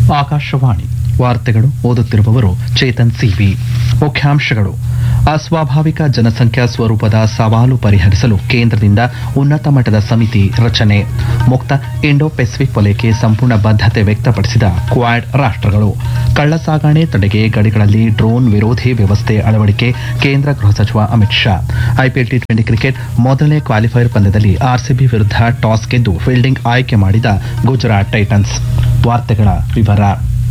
ಆಕಾಶವಾಣಿ ವಾರ್ತೆಗಳು ಓದುತ್ತಿರುವವರು ಚೇತನ್ ಸಿವಿ ಮುಖ್ಯಾಂಶಗಳು ಅಸ್ವಾಭಾವಿಕ ಜನಸಂಖ್ಯಾ ಸ್ವರೂಪದ ಸವಾಲು ಪರಿಹರಿಸಲು ಕೇಂದ್ರದಿಂದ ಉನ್ನತ ಮಟ್ಟದ ಸಮಿತಿ ರಚನೆ ಮುಕ್ತ ಇಂಡೋ ಪೆಸಿಫಿಕ್ ವಲಯಕ್ಕೆ ಸಂಪೂರ್ಣ ಬದ್ಧತೆ ವ್ಯಕ್ತಪಡಿಸಿದ ಕ್ವಾಡ್ ರಾಷ್ಟ್ರಗಳು ಕಳ್ಳಸಾಗಣೆ ತಡೆಗೆ ಗಡಿಗಳಲ್ಲಿ ಡ್ರೋನ್ ವಿರೋಧಿ ವ್ಯವಸ್ಥೆ ಅಳವಡಿಕೆ ಕೇಂದ್ರ ಗೃಹ ಸಚಿವ Amit Shah IPL T twenty cricket ಮೊದಲನೇ ಕ್ವಾಲಿಫೈಯರ್ ಪಂದ್ಯದಲ್ಲಿ ಆರ್ಸಿಬಿ ವಿರುದ್ಧ ಟಾಸ್ ಗೆದ್ದು ಫೀಲ್ಡಿಂಗ್ ಆಯ್ಕೆ ಮಾಡಿದ ಗುಜರಾತ್ ಟೈಟನ್ಸ್ ವಾರ್ತೆಗಳ ವಿವರ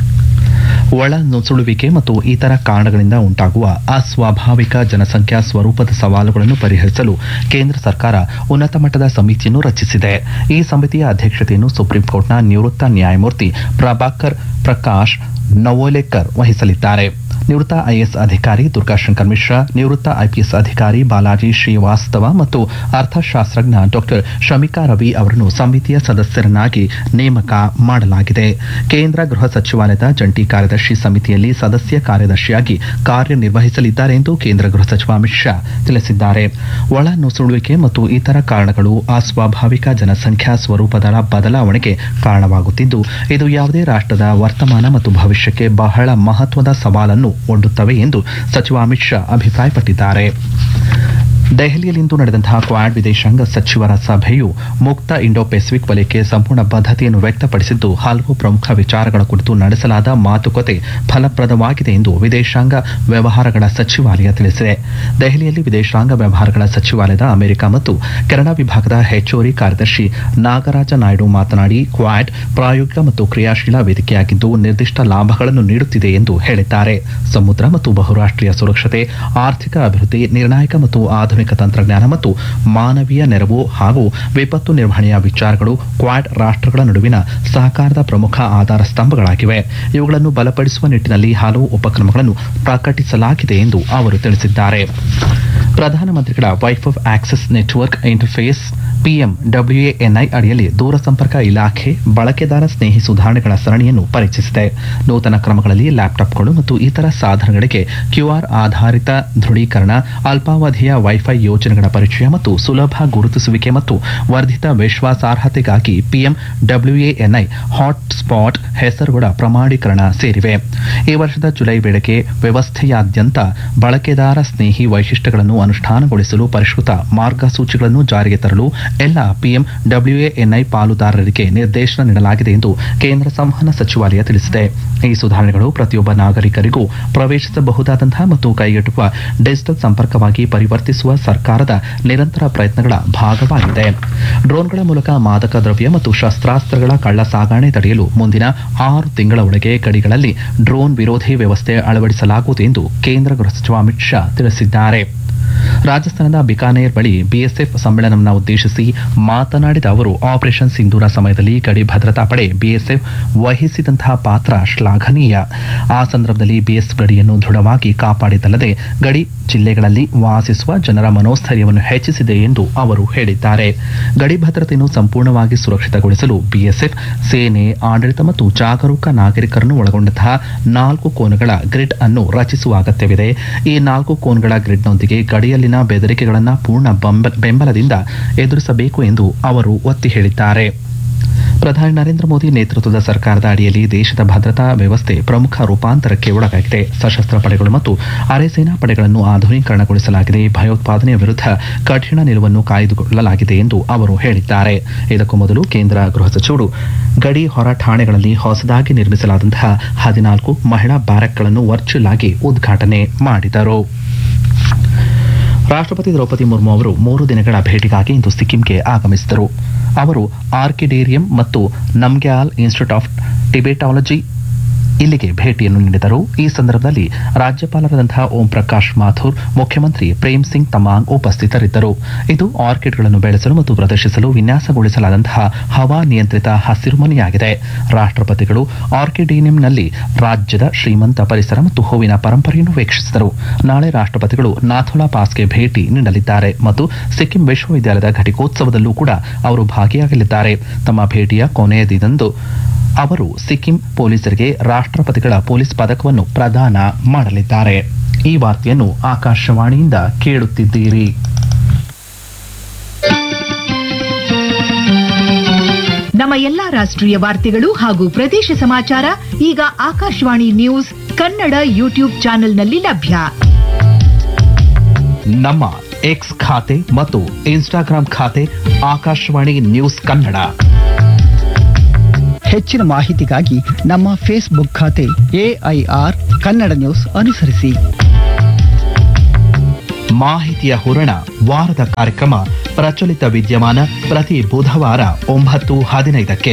ಒಳ ನುಸುಳುವಿಕೆ ಮತ್ತು ಇತರ ಕಾರಣಗಳಿಂದ ಉಂಟಾಗುವ ಅಸ್ವಾಭಾವಿಕ ಜನಸಂಖ್ಯಾ ಸ್ವರೂಪದ ಸವಾಲುಗಳನ್ನು ಪರಿಹರಿಸಲು ಕೇಂದ್ರ ಸರ್ಕಾರ ಉನ್ನತ ಮಟ್ಟದ ಸಮಿತಿಯನ್ನು ರಚಿಸಿದೆ ಈ ಸಮಿತಿಯ ಅಧ್ಯಕ್ಷತೆಯನ್ನು ಸುಪ್ರೀಂ ಕೋರ್ಟ್ನ ನಿವೃತ್ತ ನ್ಯಾಯಮೂರ್ತಿ ಪ್ರಭಾಕರ್ ಪ್ರಕಾಶ್ ನವೋಲೇಕರ್ ವಹಿಸಲಿದ್ದಾರೆ ನಿವೃತ್ತ ಐಎಎಸ್ ಅಧಿಕಾರಿ ದುರ್ಗಾಶಂಕರ್ ಮಿಶ್ರಾ ನಿವೃತ್ತ ಐಪಿಎಸ್ ಅಧಿಕಾರಿ ಬಾಲಾಜಿ ಶ್ರೀವಾಸ್ತವ ಮತ್ತು ಅರ್ಥಶಾಸ್ತ್ರಜ್ಞ ಡಾಕ್ಟರ್ ಶಮಿಕಾ ರವಿ ಅವರನ್ನು ಸಮಿತಿಯ ಸದಸ್ಯರನ್ನಾಗಿ ನೇಮಕ ಮಾಡಲಾಗಿದೆ ಕೇಂದ್ರ ಗೃಹ ಸಚಿವಾಲಯದ ಜಂಟಿ ಕಾರ್ಯದರ್ಶಿ ಸಮಿತಿಯಲ್ಲಿ ಸದಸ್ಯ ಕಾರ್ಯದರ್ಶಿಯಾಗಿ ಕಾರ್ಯನಿರ್ವಹಿಸಲಿದ್ದಾರೆ ಎಂದು ಕೇಂದ್ರ ಗೃಹ ಸಚಿವ ಅಮಿತ್ ಶಾ ತಿಳಿಸಿದ್ದಾರೆ ಒಳ ನುಸುಳುವಿಕೆ ಮತ್ತು ಇತರ ಕಾರಣಗಳು ಅಸ್ವಾಭಾವಿಕ ಜನಸಂಖ್ಯಾ ಸ್ವರೂಪದ ಬದಲಾವಣೆಗೆ ಕಾರಣವಾಗುತ್ತಿದ್ದು ಇದು ಯಾವುದೇ ರಾಷ್ಟ್ರದ ವರ್ತಮಾನ ಮತ್ತು ಭವಿಷ್ಯಕ್ಕೆ ಬಹಳ ಮಹತ್ವದ ಸವಾಲನ್ನು ಒಡ್ಡುತ್ತವೆ ಎಂದು ಸಚಿವ ಅಮಿತ್ ಶಾ ಅಭಿಪ್ರಾಯಪಟ್ಟಿದ್ದಾರೆ ದೆಹಲಿಯಲ್ಲಿಂದು ನಡೆದಂತಹ ಕ್ವಾಡ್ ವಿದೇಶಾಂಗ ಸಚಿವರ ಸಭೆಯು ಮುಕ್ತ ಇಂಡೋ ಪೆಸಿಫಿಕ್ ವಲಯಕ್ಕೆ ಸಂಪೂರ್ಣ ಬದ್ಧತೆಯನ್ನು ವ್ಯಕ್ತಪಡಿಸಿದ್ದು ಹಲವು ಪ್ರಮುಖ ವಿಚಾರಗಳ ಕುರಿತು ನಡೆಸಲಾದ ಮಾತುಕತೆ ಫಲಪ್ರದವಾಗಿದೆ ಎಂದು ವಿದೇಶಾಂಗ ವ್ಯವಹಾರಗಳ ಸಚಿವಾಲಯ ತಿಳಿಸಿದೆ ದೆಹಲಿಯಲ್ಲಿ ವಿದೇಶಾಂಗ ವ್ಯವಹಾರಗಳ ಸಚಿವಾಲಯದ ಅಮೆರಿಕ ಮತ್ತು ಕೆನಡಾ ವಿಭಾಗದ ಹೆಚ್ಚುವರಿ ಕಾರ್ಯದರ್ಶಿ ನಾಗರಾಜ ನಾಯ್ಡು ಮಾತನಾಡಿ ಕ್ವಾಡ್ ಪ್ರಾಯೋಗಿಕ ಮತ್ತು ಕ್ರಿಯಾಶೀಲ ವೇದಿಕೆಯಾಗಿದ್ದು ನಿರ್ದಿಷ್ಟ ಲಾಭಗಳನ್ನು ನೀಡುತ್ತಿದೆ ಎಂದು ಹೇಳಿದ್ದಾರೆ ಸಮುದ್ರ ಮತ್ತು ಬಹುರಾಷ್ಟ್ರೀಯ ಸುರಕ್ಷತೆ ಆರ್ಥಿಕ ಅಭಿವೃದ್ಧಿ ನಿರ್ಣಾಯಕ ಮತ್ತು ಆಧುನಿಕ ತಂತ್ರಜ್ಞಾನ ಮತ್ತು ಮಾನವೀಯ ನೆರವು ಹಾಗೂ ವಿಪತ್ತು ನಿರ್ವಹಣೆಯ ವಿಚಾರಗಳು ಕ್ವಾಡ್ ರಾಷ್ಟ್ರಗಳ ನಡುವಿನ ಸಹಕಾರದ ಪ್ರಮುಖ ಆಧಾರ ಸ್ತಂಭಗಳಾಗಿವೆ ಇವುಗಳನ್ನು ಬಲಪಡಿಸುವ ನಿಟ್ಟಿನಲ್ಲಿ ಹಲವು ಉಪಕ್ರಮಗಳನ್ನು ಪ್ರಕಟಿಸಲಾಗಿದೆ ಎಂದು ಅವರು ತಿಳಿಸಿದ್ದಾರೆ ಪ್ರಧಾನಮಂತ್ರಿಗಳ wifi access network interface PM WNI ಅಡಿಯಲ್ಲಿ ದೂರಸಂಪರ್ಕ ಇಲಾಖೆ ಬಳಕೆದಾರ ಸ್ನೇಹಿ ಸುಧಾರಣೆಗಳ ಸರಣಿಯನ್ನು ಪರಿಚಯಿಸಿದೆ ನೂತನ ಕ್ರಮಗಳಲ್ಲಿ ಲ್ಯಾಪ್ಟಾಪ್ಗಳು ಮತ್ತು ಇತರ ಸಾಧನಗಳಿಗೆ ಕ್ಯೂಆರ್ ಆಧಾರಿತ ದೃಢೀಕರಣ ಅಲ್ಪಾವಧಿಯ ವೈಫೈ ಯೋಜನೆಗಳ ಪರಿಚಯ ಮತ್ತು ಸುಲಭ ಗುರುತಿಸುವಿಕೆ ಮತ್ತು ವರ್ಧಿತ ವಿಶ್ವಾಸಾರ್ಹತೆಗಾಗಿ ಪಿಎಂ ಡಬ್ಲ್ಯೂಎನ್ಐ ಹಾಟ್ಸ್ಪಾಟ್ ಹೆಸರುಗಳ ಪ್ರಮಾಣೀಕರಣ ಸೇರಿವೆ ಈ ವರ್ಷದ ಜುಲೈ ವೇಳೆಗೆ ವ್ಯವಸ್ಥೆಯಾದ್ಯಂತ ಬಳಕೆದಾರ ಸ್ನೇಹಿ ವೈಶಿಷ್ಟ್ಯಗಳನ್ನು ಅನುಷ್ಠಾನಗೊಳಿಸಲು ಪರಿಷ್ಕೃತ ಮಾರ್ಗಸೂಚಿಗಳನ್ನು ಜಾರಿಗೆ ತರಲು ಎಲ್ಲ ಪಿಎಂ ಡಬ್ಲ್ಯೂಎನ್ಐ ಪಾಲುದಾರರಿಗೆ ನಿರ್ದೇಶನ ನೀಡಲಾಗಿದೆ ಎಂದು ಕೇಂದ್ರ ಸಂವಹನ ಸಚಿವಾಲಯ ತಿಳಿಸಿದೆ ಈ ಸುಧಾರಣೆಗಳು ಪ್ರತಿಯೊಬ್ಬ ನಾಗರಿಕರಿಗೂ ಪ್ರವೇಶಿಸಬಹುದಾದಂತಹ ಮತ್ತು ಕೈಗೆಟುಕುವ ಡಿಜಿಟಲ್ ಸಂಪರ್ಕವಾಗಿ ಪರಿವರ್ತಿಸುವ ಸರ್ಕಾರದ ನಿರಂತರ ಪ್ರಯತ್ನಗಳ ಭಾಗವಾಗಿದೆ ಡ್ರೋನ್ಗಳ ಮೂಲಕ ಮಾದಕ ದ್ರವ್ಯ ಮತ್ತು ಶಸ್ತ್ರಾಸ್ತ್ರಗಳ ಕಳ್ಳ ಸಾಗಣೆ ತಡೆಯಲು ಮುಂದಿನ ಆರು ತಿಂಗಳ ಒಳಗೆ ಗಡಿಗಳಲ್ಲಿ ಡ್ರೋನ್ ವಿರೋಧಿ ವ್ಯವಸ್ಥೆ ಅಳವಡಿಸಲಾಗುವುದು ಎಂದು ಕೇಂದ್ರ ಗೃಹ ಸಚಿವ ಅಮಿತ್ ಶಾ ತಿಳಿಸಿದ್ದಾರೆ ರಾಜಸ್ಥಾನದ ಬಿಕಾನೇರ್ ಬಳಿ ಬಿಎಸ್ಎಫ್ ಸಮ್ಮೇಳನವನ್ನು ಉದ್ದೇಶಿಸಿ ಮಾತನಾಡಿದ ಅವರು ಆಪರೇಷನ್ ಸಿಂಧೂರ ಸಮಯದಲ್ಲಿ ಗಡಿ ಭದ್ರತಾ ಪಡೆ ಬಿಎಸ್ಎಫ್ ವಹಿಸಿದಂತಹ ಪಾತ್ರ ಶ್ಲಾಘನೀಯ ಆ ಸಂದರ್ಭದಲ್ಲಿ ಬಿಎಸ್ ಗಡಿಯನ್ನು ದೃಢವಾಗಿ ಕಾಪಾಡಿದಲ್ಲದೆ ಗಡಿ ಜಿಲ್ಲೆಗಳಲ್ಲಿ ವಾಸಿಸುವ ಜನರ ಮನೋಸ್ಥೈರ್ಯವನ್ನು ಹೆಚ್ಚಿಸಿದೆ ಎಂದು ಅವರು ಹೇಳಿದ್ದಾರೆ ಗಡಿ ಭದ್ರತೆಯನ್ನು ಸಂಪೂರ್ಣವಾಗಿ ಸುರಕ್ಷಿತಗೊಳಿಸಲು ಬಿಎಸ್ಎಫ್ ಸೇನೆ ಆಡಳಿತ ಮತ್ತು ಜಾಗರೂಕ ನಾಗರಿಕರನ್ನು ಒಳಗೊಂಡಂತಹ ನಾಲ್ಕು ಕೋನಗಳ ಗ್ರಿಡ್ ಅನ್ನು ರಚಿಸುವ ಅಗತ್ಯವಿದೆ ಈ ನಾಲ್ಕು ಕೋನ್ಗಳ ಗ್ರಿಡ್ನೊಂದಿಗೆ ಗಡಿಯಲ್ಲಿನ ಬೆದರಿಕೆಗಳನ್ನು ಪೂರ್ಣ ಬಂಬ- ಬೆಂಬಲದಿಂದ ಎದುರಿಸಬೇಕು ಎಂದು ಅವರು ಒತ್ತಿ ಹೇಳಿದ್ದಾರೆ ಪ್ರಧಾನಿ ನರೇಂದ್ರ ಮೋದಿ ನೇತೃತ್ವದ ಸರ್ಕಾರದ ಅಡಿಯಲ್ಲಿ ದೇಶದ ಭದ್ರತಾ ವ್ಯವಸ್ಥೆ ಪ್ರಮುಖ ರೂಪಾಂತರಕ್ಕೆ ಒಳಗಾಗಿದೆ ಸಶಸ್ತ್ರ ಪಡೆಗಳು ಮತ್ತು ಅರೆ ಸೇನಾ ಪಡೆಗಳನ್ನು ಆಧುನೀಕರಣಗೊಳಿಸಲಾಗಿದೆ ಭಯೋತ್ಪಾದನೆಯ ವಿರುದ್ಧ ಕಠಿಣ ನಿಲುವನ್ನು ಕಾಯ್ದುಕೊಳ್ಳಲಾಗಿದೆ ಎಂದು ಅವರು ಹೇಳಿದ್ದಾರೆ ಇದಕ್ಕೂ ಮೊದಲು ಕೇಂದ್ರ ಗೃಹ ಸಚಿವರು ಗಡಿ ಹೊರ ಠಾಣೆಗಳಲ್ಲಿ ಹೊಸದಾಗಿ ನಿರ್ಮಿಸಲಾದಂತಹ ಹದಿನಾಲ್ಕು ಮಹಿಳಾ ಬ್ಯಾರಕ್ಗಳನ್ನು ವರ್ಚುವಲ್ ಆಗಿ ಉದ್ಘಾಟನೆ ಮಾಡಿದರು ರಾಷ್ಟ್ರಪತಿ ದ್ರೌಪದಿ ಮುರ್ಮು ಅವರು ಮೂರು ದಿನಗಳ ಭೇಟಿಗಾಗಿ ಇಂದು ಸಿಕ್ಕಿಂಗೆ ಆಗಮಿಸಿದರು ಅವರು ಆರ್ಕಿಡೇರಿಯಂ ಮತ್ತು ನಮ್ಗ್ಯಾಲ್ ಇನ್ಸ್ಟಿಟ್ಯೂಟ್ ಆಫ್ ಟಿಬೆಟಾಲಜಿ ಇಲ್ಲಿಗೆ ಭೇಟಿಯನ್ನು ನೀಡಿದರು ಈ ಸಂದರ್ಭದಲ್ಲಿ ರಾಜ್ಯಪಾಲರಾದಂತಹ ಓಂ ಪ್ರಕಾಶ್ ಮಾಥುರ್ ಮುಖ್ಯಮಂತ್ರಿ ಪ್ರೇಮ್ ಸಿಂಗ್ ತಮಾಂಗ್ ಉಪಸ್ಥಿತರಿದ್ದರು ಇದು ಆರ್ಕಿಡ್ಗಳನ್ನು ಬೆಳೆಸಲು ಮತ್ತು ಪ್ರದರ್ಶಿಸಲು ವಿನ್ಯಾಸಗೊಳಿಸಲಾದಂತಹ ಹವಾ ನಿಯಂತ್ರಿತ ಹಸಿರುಮನೆಯಾಗಿದೆ ರಾಷ್ಟ್ರಪತಿಗಳು ಆರ್ಕಿಡೇನಿಯಂನಲ್ಲಿ ರಾಜ್ಯದ ಶ್ರೀಮಂತ ಪರಿಸರ ಮತ್ತು ಹೂವಿನ ಪರಂಪರೆಯನ್ನು ವೀಕ್ಷಿಸಿದರು ನಾಳೆ ರಾಷ್ಟ್ರಪತಿಗಳು ನಾಥುಲಾ ಪಾಸ್ಗೆ ಭೇಟಿ ನೀಡಲಿದ್ದಾರೆ ಮತ್ತು ಸಿಕ್ಕಿಂ ವಿಶ್ವವಿದ್ಯಾಲಯದ ಘಟಿಕೋತ್ಸವದಲ್ಲೂ ಕೂಡ ಅವರು ಭಾಗಿಯಾಗಲಿದ್ದಾರೆ ತಮ್ಮ ಭೇಟಿಯ ಕೊನೆಯ ದಿನದಂದು ಅವರು ಸಿಕ್ಕಿಂ ಪೊಲೀಸರಿಗೆ ರಾಷ್ಟ್ರಪತಿಗಳ ಪೊಲೀಸ್ ಪದಕವನ್ನು ಪ್ರದಾನ ಮಾಡಲಿದ್ದಾರೆ ಈ ವಾರ್ತೆಯನ್ನು ಆಕಾಶವಾಣಿಯಿಂದ ಕೇಳುತ್ತಿದ್ದೀರಿ ನಮ್ಮ ಎಲ್ಲಾ ರಾಷ್ಟ್ರೀಯ ವಾರ್ತೆಗಳು ಹಾಗೂ ಪ್ರದೇಶ ಸಮಾಚಾರ ಈಗ ಆಕಾಶವಾಣಿ ನ್ಯೂಸ್ ಕನ್ನಡ ಯೂಟ್ಯೂಬ್ ಚಾನೆಲ್ನಲ್ಲಿ ಲಭ್ಯ ನಮ್ಮ ಎಕ್ಸ್ ಖಾತೆ ಮತ್ತು ಇನ್ಸ್ಟಾಗ್ರಾಂ ಖಾತೆ ಆಕಾಶವಾಣಿ ನ್ಯೂಸ್ ಕನ್ನಡ ಹೆಚ್ಚಿನ ಮಾಹಿತಿಗಾಗಿ ನಮ್ಮ ಫೇಸ್ಬುಕ್ ಖಾತೆ ಎಐಆರ್ ಕನ್ನಡ ನ್ಯೂಸ್ ಅನುಸರಿಸಿ ಮಾಹಿತಿಯ ಹೂರಣ ವಾರದ ಕಾರ್ಯಕ್ರಮ ಪ್ರಚಲಿತ ವಿದ್ಯಮಾನ ಪ್ರತಿ ಬುಧವಾರ ಒಂಬತ್ತು ಹದಿನೈದಕ್ಕೆ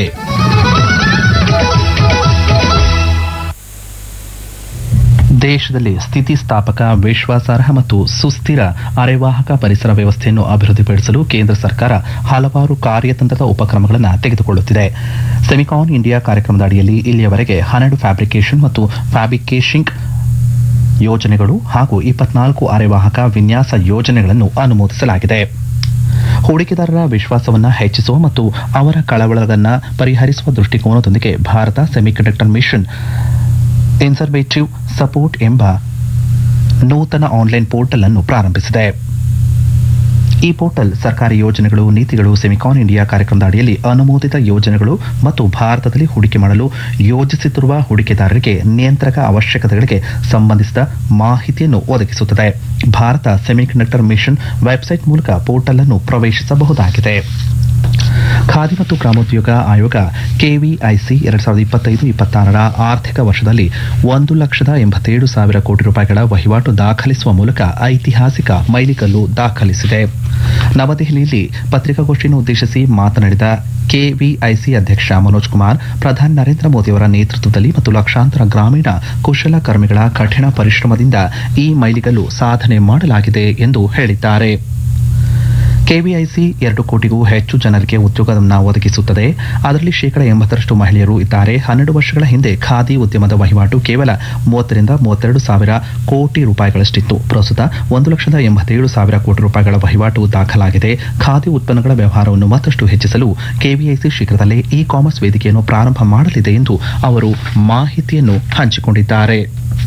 ದೇಶದಲ್ಲಿ ಸ್ಥಿತಿಸ್ಥಾಪಕ ವಿಶ್ವಾಸಾರ್ಹ ಮತ್ತು ಸುಸ್ಥಿರ ಅರೆವಾಹಕ ಪರಿಸರ ವ್ಯವಸ್ಥೆಯನ್ನು ಅಭಿವೃದ್ಧಿಪಡಿಸಲು ಕೇಂದ್ರ ಸರ್ಕಾರ ಹಲವಾರು ಕಾರ್ಯತಂತ್ರದ ಉಪಕ್ರಮಗಳನ್ನು ತೆಗೆದುಕೊಳ್ಳುತ್ತಿದೆ ಸೆಮಿಕಾನ್ ಇಂಡಿಯಾ ಕಾರ್ಯಕ್ರಮದ ಅಡಿಯಲ್ಲಿ ಇಲ್ಲಿಯವರೆಗೆ ಹನ್ನೆರಡು ಫ್ಯಾಬ್ರಿಕೇಷನ್ ಮತ್ತು ಫ್ಯಾಬ್ರಿಕೇಶಿಂಗ್ ಯೋಜನೆಗಳು ಹಾಗೂ ಇಪ್ಪತ್ನಾಲ್ಕು ಅರೆವಾಹಕ ವಿನ್ಯಾಸ ಯೋಜನೆಗಳನ್ನು ಅನುಮೋದಿಸಲಾಗಿದೆ ಹೂಡಿಕೆದಾರರ ವಿಶ್ವಾಸವನ್ನು ಹೆಚ್ಚಿಸುವ ಮತ್ತು ಅವರ ಕಳವಳಗಳನ್ನು ಪರಿಹರಿಸುವ ದೃಷ್ಟಿಕೋನದೊಂದಿಗೆ ಭಾರತ ಸೆಮಿಕಂಡಕ್ಟರ್ ಮಿಷನ್ ಇನ್ಸರ್ವೇಟಿವ್ ಸಪೋರ್ಟ್ ಎಂಬ ನೂತನ ಆನ್ಲೈನ್ ಪೋರ್ಟಲ್ ಅನ್ನು ಪ್ರಾರಂಭಿಸಿದೆ ಈ ಪೋರ್ಟಲ್ ಸರ್ಕಾರಿ ಯೋಜನೆಗಳು ನೀತಿಗಳು ಸೆಮಿಕಾನ್ ಇಂಡಿಯಾ ಕಾರ್ಯಕ್ರಮದ ಅಡಿಯಲ್ಲಿ ಅನುಮೋದಿತ ಯೋಜನೆಗಳು ಮತ್ತು ಭಾರತದಲ್ಲಿ ಹೂಡಿಕೆ ಮಾಡಲು ಯೋಜಿಸುತ್ತಿರುವ ಹೂಡಿಕೆದಾರರಿಗೆ ನಿಯಂತ್ರಕ ಅವಶ್ಯಕತೆಗಳಿಗೆ ಸಂಬಂಧಿಸಿದ ಮಾಹಿತಿಯನ್ನು ಒದಗಿಸುತ್ತದೆ ಭಾರತ ಸೆಮಿಕಂಡಕ್ಟರ್ ಮಿಷನ್ ವೆಬ್ಸೈಟ್ ಮೂಲಕ ಪೋರ್ಟಲ್ ಅನ್ನು ಪ್ರವೇಶಿಸಬಹುದಾಗಿದೆ ಖಾದಿ ಮತ್ತು ಗ್ರಾಮೋದ್ಯೋಗ ಆಯೋಗ ಕೆವಿಐಸಿ ಎರಡ್ ಸಾವಿರದ ಇಪ್ಪತ್ತೈದು ಇಪ್ಪತ್ತಾರರ ಆರ್ಥಿಕ ವರ್ಷದಲ್ಲಿ ಒಂದು ಲಕ್ಷದ ಎಂಬತ್ತೇಳು ಸಾವಿರ ಕೋಟಿ ರೂಪಾಯಿಗಳ ವಹಿವಾಟು ದಾಖಲಿಸುವ ಮೂಲಕ ಐತಿಹಾಸಿಕ ಮೈಲಿಗಲ್ಲು ದಾಖಲಿಸಿದೆ ನವದೆಹಲಿಯಲ್ಲಿ ಪತ್ರಿಕಾಗೋಷ್ಠಿಯನ್ನು ಉದ್ದೇಶಿಸಿ ಮಾತನಾಡಿದ ಕೆವಿಐಸಿ ಅಧ್ಯಕ್ಷ ಮನೋಜ್ ಕುಮಾರ್ ಪ್ರಧಾನಿ ನರೇಂದ್ರ ಮೋದಿಯವರ ನೇತೃತ್ವದಲ್ಲಿ ಮತ್ತು ಲಕ್ಷಾಂತರ ಗ್ರಾಮೀಣ ಕುಶಲಕರ್ಮಿಗಳ ಕಠಿಣ ಪರಿಶ್ರಮದಿಂದ ಈ ಮೈಲಿಗಲ್ಲು ಸಾಧನೆ ಮಾಡಲಾಗಿದೆ ಎಂದು ಹೇಳಿದ್ದಾರೆ ಕೆವಿಐಸಿ ಎರಡು ಕೋಟಿಗೂ ಹೆಚ್ಚು ಜನರಿಗೆ ಉದ್ಯೋಗವನ್ನು ಒದಗಿಸುತ್ತದೆ ಅದರಲ್ಲಿ ಶೇಕಡ ಎಂಬತ್ತರಷ್ಟು ಮಹಿಳೆಯರು ಇದ್ದಾರೆ ಹನ್ನೆರಡು ವರ್ಷಗಳ ಹಿಂದೆ ಖಾದಿ ಉದ್ಯಮದ ವಹಿವಾಟು ಕೇವಲ ಮೂವತ್ತರಿಂದ ಮೂವತ್ತೆರಡು ಸಾವಿರ ಕೋಟಿ ರೂಪಾಯಿಗಳಷ್ಟಿತ್ತು ಪ್ರಸ್ತುತ ಒಂದು ಲಕ್ಷದ ಎಂಬತ್ತೇಳು ಸಾವಿರ ಕೋಟಿ ರೂಪಾಯಿಗಳ ವಹಿವಾಟು ದಾಖಲಾಗಿದೆ ಖಾದಿ ಉತ್ಪನ್ನಗಳ ವ್ಯವಹಾರವನ್ನು ಮತ್ತಷ್ಟು ಹೆಚ್ಚಿಸಲು ಕೆವಿಐಸಿ ಶೀಘ್ರದಲ್ಲೇ ಇ ಕಾಮರ್ಸ್ ವೇದಿಕೆಯನ್ನು ಪ್ರಾರಂಭ ಮಾಡಲಿದೆ ಎಂದು ಅವರು ಮಾಹಿತಿಯನ್ನು ಹಂಚಿಕೊಂಡಿದ್ದಾರೆ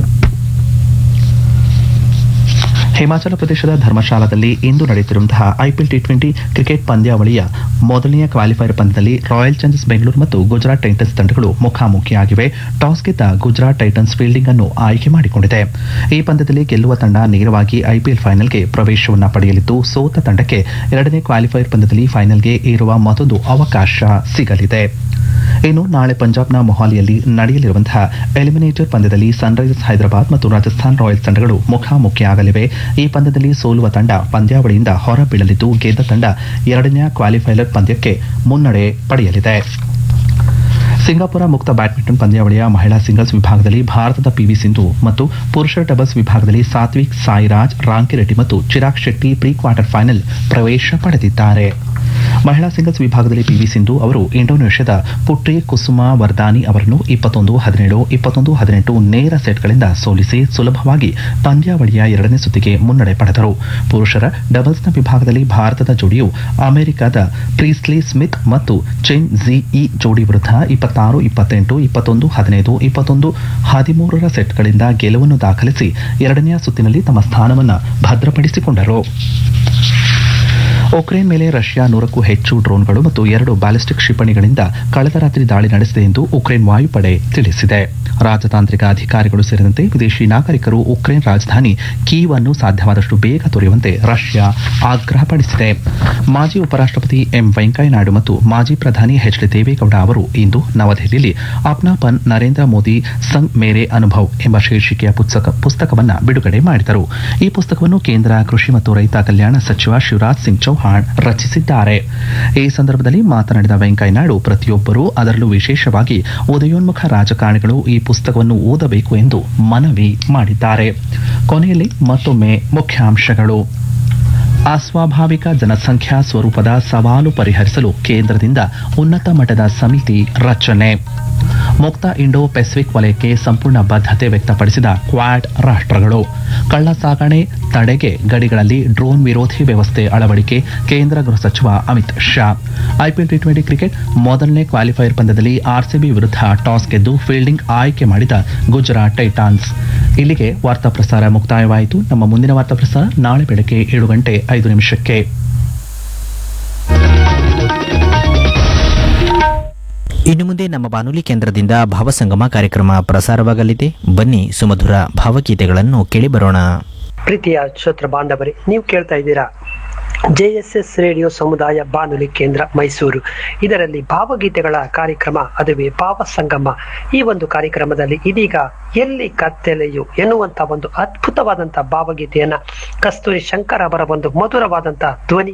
ಹಿಮಾಚಲ ಪ್ರದೇಶದ ಧರ್ಮಶಾಲಾದಲ್ಲಿ ಇಂದು ನಡೆಯುತ್ತಿರುವಂತಹ ಐಪಿಎಲ್ ಟಿ ಟ್ವೆಂಟಿ ಕ್ರಿಕೆಟ್ ಪಂದ್ಯಾವಳಿಯ ಮೊದಲನೆಯ ಕ್ವಾಲಿಫೈಯರ್ ಪಂದ್ಯದಲ್ಲಿ ರಾಯಲ್ ಚಾಲೆಂಜರ್ಸ್ ಬೆಂಗಳೂರು ಮತ್ತು ಗುಜರಾತ್ ಟೈಟನ್ಸ್ ತಂಡಗಳು ಮುಖಾಮುಖಿಯಾಗಿವೆ ಟಾಸ್ ಗೆದ್ದ ಗುಜರಾತ್ ಟೈಟನ್ಸ್ ಫೀಲ್ಡಿಂಗ್ ಅನ್ನು ಆಯ್ಕೆ ಮಾಡಿಕೊಂಡಿದೆ ಈ ಪಂದ್ಯದಲ್ಲಿ ಗೆಲ್ಲುವ ತಂಡ ನೇರವಾಗಿ ಐಪಿಎಲ್ ಫೈನಲ್ಗೆ ಪ್ರವೇಶವನ್ನು ಪಡೆಯಲಿದ್ದು ಸೋತ ತಂಡಕ್ಕೆ ಎರಡನೇ ಕ್ವಾಲಿಫೈಯರ್ ಪಂದ್ಯದಲ್ಲಿ ಫೈನಲ್ಗೆ ಏರುವ ಮತ್ತೊಂದು ಅವಕಾಶ ಸಿಗಲಿದೆ ಇನ್ನು ನಾಳೆ ಪಂಜಾಬ್ನ ಮೊಹಾಲಿಯಲ್ಲಿ ನಡೆಯಲಿರುವಂತಹ ಎಲಿಮಿನೇಟರ್ ಪಂದ್ಯದಲ್ಲಿ ಸನ್ರೈಸರ್ಸ್ ಹೈದರಾಬಾದ್ ಮತ್ತು ರಾಜಸ್ಥಾನ್ ರಾಯಲ್ಸ್ ತಂಡಗಳು ಮುಖಾಮುಖಿಯಾಗಲಿವೆ ಈ ಪಂದ್ಯದಲ್ಲಿ ಸೋಲುವ ತಂಡ ಪಂದ್ಯಾವಳಿಯಿಂದ ಹೊರಬೀಳಲಿದ್ದು ಗೆದ್ದ ತಂಡ ಎರಡನೇ ಕ್ವಾಲಿಫೈಯರ್ ಪಂದ್ಯಕ್ಕೆ ಮುನ್ನಡೆ ಪಡೆಯಲಿದೆ ಸಿಂಗಾಪುರ ಮುಕ್ತ ಬ್ಯಾಡ್ಮಿಂಟನ್ ಪಂದ್ಯಾವಳಿಯ ಮಹಿಳಾ ಸಿಂಗಲ್ಸ್ ವಿಭಾಗದಲ್ಲಿ ಭಾರತದ ಪಿವಿ ಸಿಂಧು ಮತ್ತು ಪುರುಷರ ಡಬಲ್ಸ್ ವಿಭಾಗದಲ್ಲಿ ಸಾತ್ವಿಕ್ ಸಾಯಿರಾಜ್ ರಾಂಕಿರೆಡ್ಡಿ ಮತ್ತು Chirag Shetty pre quarter final ಪ್ರವೇಶ ಪಡೆದಿದ್ದಾರೆ ಮಹಿಳಾ ಸಿಂಗಲ್ಸ್ ವಿಭಾಗದಲ್ಲಿ ಪಿವಿ ಸಿಂಧು ಅವರು ಇಂಡೋನೇಷ್ಯಾದ ಪುಟ್ರಿ ಕುಸುಮಾ ವರ್ದಾನಿ ಅವರನ್ನು ಇಪ್ಪತ್ತೊಂದು ಹದಿನೇಳು ಇಪ್ಪತ್ತೊಂದು ಹದಿನೆಂಟು ನೇರ ಸೆಟ್ಗಳಿಂದ ಸೋಲಿಸಿ ಸುಲಭವಾಗಿ ಪಂದ್ಯಾವಳಿಯ ಎರಡನೇ ಸುತ್ತಿಗೆ ಮುನ್ನಡೆ ಪಡೆದರು ಪುರುಷರ ಡಬಲ್ಸ್ನ ವಿಭಾಗದಲ್ಲಿ ಭಾರತದ ಜೋಡಿಯು ಅಮೆರಿಕದ ಪ್ರೀಸ್ಲಿ ಸ್ಮಿತ್ ಮತ್ತು ಚೆನ್ ಜಿ ಇ ಜೋಡಿ ವಿರುದ್ಧ ಇಪ್ಪತ್ತಾರು ಇಪ್ಪತ್ತೆಂಟು ಇಪ್ಪತ್ತೊಂದು ಹದಿನೈದು ಇಪ್ಪತ್ತೊಂದು ಹದಿಮೂರರ ಸೆಟ್ಗಳಿಂದ ಗೆಲುವನ್ನು ದಾಖಲಿಸಿ ಎರಡನೆಯ ಸುತ್ತಿನಲ್ಲಿ ತಮ್ಮ ಸ್ಥಾನವನ್ನು ಭದ್ರಪಡಿಸಿಕೊಂಡರು ಉಕ್ರೇನ್ ಮೇಲೆ ರಷ್ಯಾ ನೂರಕ್ಕೂ ಹೆಚ್ಚು ಡ್ರೋನ್ಗಳು ಮತ್ತು ಎರಡು ಬ್ಯಾಲಿಸ್ಟಿಕ್ ಕ್ಷಿಪಣಿಗಳಿಂದ ಕಳೆದ ರಾತ್ರಿ ದಾಳಿ ನಡೆಸಿದೆ ಎಂದು ಉಕ್ರೇನ್ ವಾಯುಪಡೆ ತಿಳಿಸಿದೆ ರಾಜತಾಂತ್ರಿಕ ಅಧಿಕಾರಿಗಳು ಸೇರಿದಂತೆ ವಿದೇಶಿ ನಾಗರಿಕರು ಉಕ್ರೇನ್ ರಾಜಧಾನಿ ಕೀವ್ ಅನ್ನು ಸಾಧ್ಯವಾದಷ್ಟು ಬೇಗ ತೊರೆಯುವಂತೆ ರಷ್ಯಾ ಆಗ್ರಹಪಡಿಸಿದೆ ಮಾಜಿ ಉಪರಾಷ್ಟಪತಿ ಎಂ ವೆಂಕಯ್ಯನಾಯ್ಡು ಮತ್ತು ಮಾಜಿ ಪ್ರಧಾನಿ ಎಚ್ ಡಿ ದೇವೇಗೌಡ ಅವರು ಇಂದು ನವದೆಹಲಿಯಲ್ಲಿ ಅಪ್ನಾಪನ್ ನರೇಂದ್ರ ಮೋದಿ ಸಂಗ್ ಮೇರೆ ಅನುಭವ್ ಎಂಬ ಶೀರ್ಷಿಕೆಯ ಪುಸ್ತಕ ಪುಸ್ತಕವನ್ನು ಬಿಡುಗಡೆ ಮಾಡಿದರು ಈ ಪುಸ್ತಕವನ್ನು ಕೇಂದ್ರ ಕೃಷಿ ಮತ್ತು ರೈತ ಕಲ್ಯಾಣ ಸಚಿವ ಶಿವರಾಜ್ ಸಿಂಗ್ ಚೌಹಾಣ್ ರಚಿಸಿದ್ದಾರೆ ಈ ಸಂದರ್ಭದಲ್ಲಿ ಮಾತನಾಡಿದ ವೆಂಕಯ್ಯನಾಯ್ಡು ಪ್ರತಿಯೊಬ್ಬರೂ ಅದರಲ್ಲೂ ವಿಶೇಷವಾಗಿ ಉದಯೋನ್ಮುಖ ರಾಜಕಾರಣಿಗಳು ಈ ಪುಸ್ತಕವನ್ನು ಓದಬೇಕು ಎಂದು ಮನವಿ ಮಾಡಿದ್ದಾರೆ ಕೊನೆಯಲ್ಲಿ ಮತ್ತೊಮ್ಮೆ ಮುಖ್ಯಾಂಶಗಳು ಅಸ್ವಾಭಾವಿಕ ಜನಸಂಖ್ಯಾ ಸ್ವರೂಪದ ಸವಾಲು ಪರಿಹರಿಸಲು ಕೇಂದ್ರದಿಂದ ಉನ್ನತ ಮಟ್ಟದ ಸಮಿತಿ ರಚನೆ ಮುಕ್ತ ಇಂಡೋ ಪೆಸಿಫಿಕ್ ವಲಯಕ್ಕೆ ಸಂಪೂರ್ಣ ಬದ್ಧತೆ ವ್ಯಕ್ತಪಡಿಸಿದ ಕ್ವಾಡ್ ರಾಷ್ಟ್ರಗಳು ಕಳ್ಳ ಸಾಗಣೆ ತಡೆಗೆ ಗಡಿಗಳಲ್ಲಿ ಡ್ರೋನ್ ವಿರೋಧಿ ವ್ಯವಸ್ಥೆ ಅಳವಡಿಕೆ ಕೇಂದ್ರ ಗೃಹ ಸಚಿವ Amit Shah IPL T twenty cricket ಮೊದಲನೇ ಕ್ವಾಲಿಫೈಯರ್ ಪಂದ್ಯದಲ್ಲಿ ಆರ್ಸಿಬಿ ವಿರುದ್ಧ ಟಾಸ್ ಗೆದ್ದು ಫೀಲ್ಡಿಂಗ್ ಆಯ್ಕೆ ಮಾಡಿದ ಗುಜರಾತ್ ಟೈಟಾನ್ಸ್ ಇಲ್ಲಿಗೆ ವಾರ್ತಾ ಪ್ರಸಾರ ಮುಕ್ತಾಯವಾಯಿತು ನಮ್ಮ ಮುಂದಿನ ವಾರ್ತಾ ಪ್ರಸಾರ ನಾಳೆ ಬೆಳಗ್ಗೆ ಏಳು ಗಂಟೆ ಐದು ನಿಮಿಷಕ್ಕೆ ಇನ್ನು ಮುಂದೆ ನಮ್ಮ ಬಾನುಲಿ ಕೇಂದ್ರದಿಂದ ಭಾವಸಂಗಮ ಕಾರ್ಯಕ್ರಮ ಪ್ರಸಾರವಾಗಲಿದೆ ಬನ್ನಿ ಸುಮಧುರ ಭಾವಗೀತೆಗಳನ್ನು ಕೇಳಿಬರೋಣ ಪ್ರೀತಿಯ ಶ್ರೋತ್ರ ಬಾಂಧವರೇ ನೀವು ಕೇಳ್ತಾ ಇದ್ದೀರಾ ಜೆ ಎಸ್ ಎಸ್ ರೇಡಿಯೋ ಸಮುದಾಯ ಬಾನುಲಿ ಕೇಂದ್ರ ಮೈಸೂರು ಇದರಲ್ಲಿ ಭಾವಗೀತೆಗಳ ಕಾರ್ಯಕ್ರಮ ಅದುವೇ ಭಾವ ಸಂಗಮ ಈ ಒಂದು ಕಾರ್ಯಕ್ರಮದಲ್ಲಿ ಇದೀಗ ಎಲ್ಲಿ ಕತ್ತಲೆಯು ಎನ್ನುವಂತ ಒಂದು ಅದ್ಭುತವಾದಂತ ಭಾವಗೀತೆಯನ್ನ ಕಸ್ತೂರಿ ಶಂಕರ್ ಅವರ ಒಂದು ಮಧುರವಾದಂತ ಧ್ವನಿ